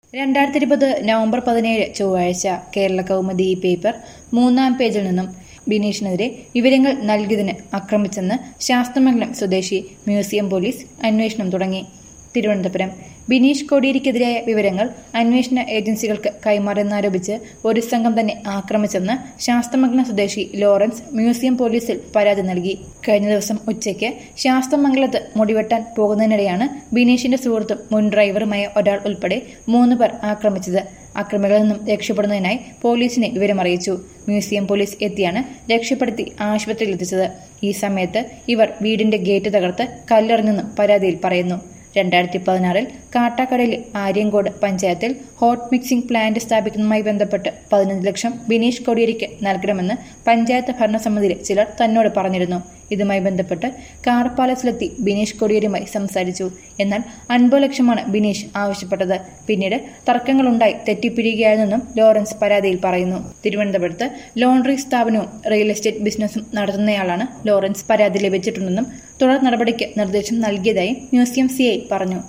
രണ്ടായിരത്തി ഇരുപത് നവംബർ പതിനേഴ് ചൊവ്വാഴ്ച കേരള കൗമുദി ഈ പേപ്പർ മൂന്നാം പേജിൽ നിന്നും ബിനീഷിനെതിരെ വിവരങ്ങൾ നൽകിയതിന് ആക്രമിച്ചെന്ന് ശാസ്തമംഗലം സ്വദേശി മ്യൂസിയം പോലീസ് അന്വേഷണം തുടങ്ങി തിരുവനന്തപുരം ബിനീഷ് കോടിയേരിക്കെതിരായ വിവരങ്ങൾ അന്വേഷണ ഏജൻസികൾക്ക് കൈമാറിയെന്നാരോപിച്ച് ഒരു സംഘം തന്നെ ആക്രമിച്ചെന്ന് ശാസ്തമംഗലം സ്വദേശി ലോറൻസ് മ്യൂസിയം പോലീസിൽ പരാതി നൽകി കഴിഞ്ഞ ദിവസം ഉച്ചയ്ക്ക് ശാസ്തമംഗലത്ത് മുടിവെട്ടാൻ പോകുന്നതിനിടെയാണ് ബിനീഷിന്റെ സുഹൃത്തും മുൻ ഡ്രൈവറുമായ ഒരാൾ ഉൾപ്പെടെ മൂന്ന് പേർ ആക്രമിച്ചത് അക്രമികളിൽ നിന്നും രക്ഷപ്പെടുന്നതിനായി പോലീസിനെ വിവരമറിയിച്ചു മ്യൂസിയം പോലീസ് എത്തിയാണ് രക്ഷപ്പെടുത്തി ആശുപത്രിയിൽ എത്തിച്ചത് ഈ സമയത്ത് ഇവർ വീടിന്റെ ഗേറ്റ് തകർത്ത് കല്ലെറിഞ്ഞെന്നും പരാതിയിൽ പറയുന്നു രണ്ടായിരത്തി പതിനാറിൽ കാട്ടാക്കടയിലെ ആര്യങ്കോട് പഞ്ചായത്തിൽ ഹോട്ട് മിക്സിംഗ് പ്ലാന്റ് സ്ഥാപിക്കുന്നതുമായി ബന്ധപ്പെട്ട് പതിനഞ്ച് ലക്ഷം ബിനീഷ് കൊടിയേരിക്ക് നൽകണമെന്ന് പഞ്ചായത്ത് ഭരണസമിതിയിലെ ചിലർ തന്നോട് പറഞ്ഞിരുന്നു ഇതുമായി ബന്ധപ്പെട്ട് കാർ പാലസിലെത്തി ബിനീഷ് കൊടിയേരുമായി സംസാരിച്ചു എന്നാൽ അൻപത് ലക്ഷമാണ് ബിനീഷ് ആവശ്യപ്പെട്ടത് പിന്നീട് തർക്കങ്ങളുണ്ടായി തെറ്റിപ്പിരിയുകയായിരുന്നെന്നും ലോറൻസ് പരാതിയിൽ പറയുന്നു തിരുവനന്തപുരത്ത് ലോണ്ടറി സ്ഥാപനവും റിയൽ എസ്റ്റേറ്റ് ബിസിനസ്സും നടത്തുന്നയാളാണ് ലോറൻസ് പരാതി ലഭിച്ചിട്ടുണ്ടെന്നും തുടർ നടപടിക്ക് നിർദ്ദേശം നൽകിയതായും മ്യൂസിയം സിഐ പറഞ്ഞു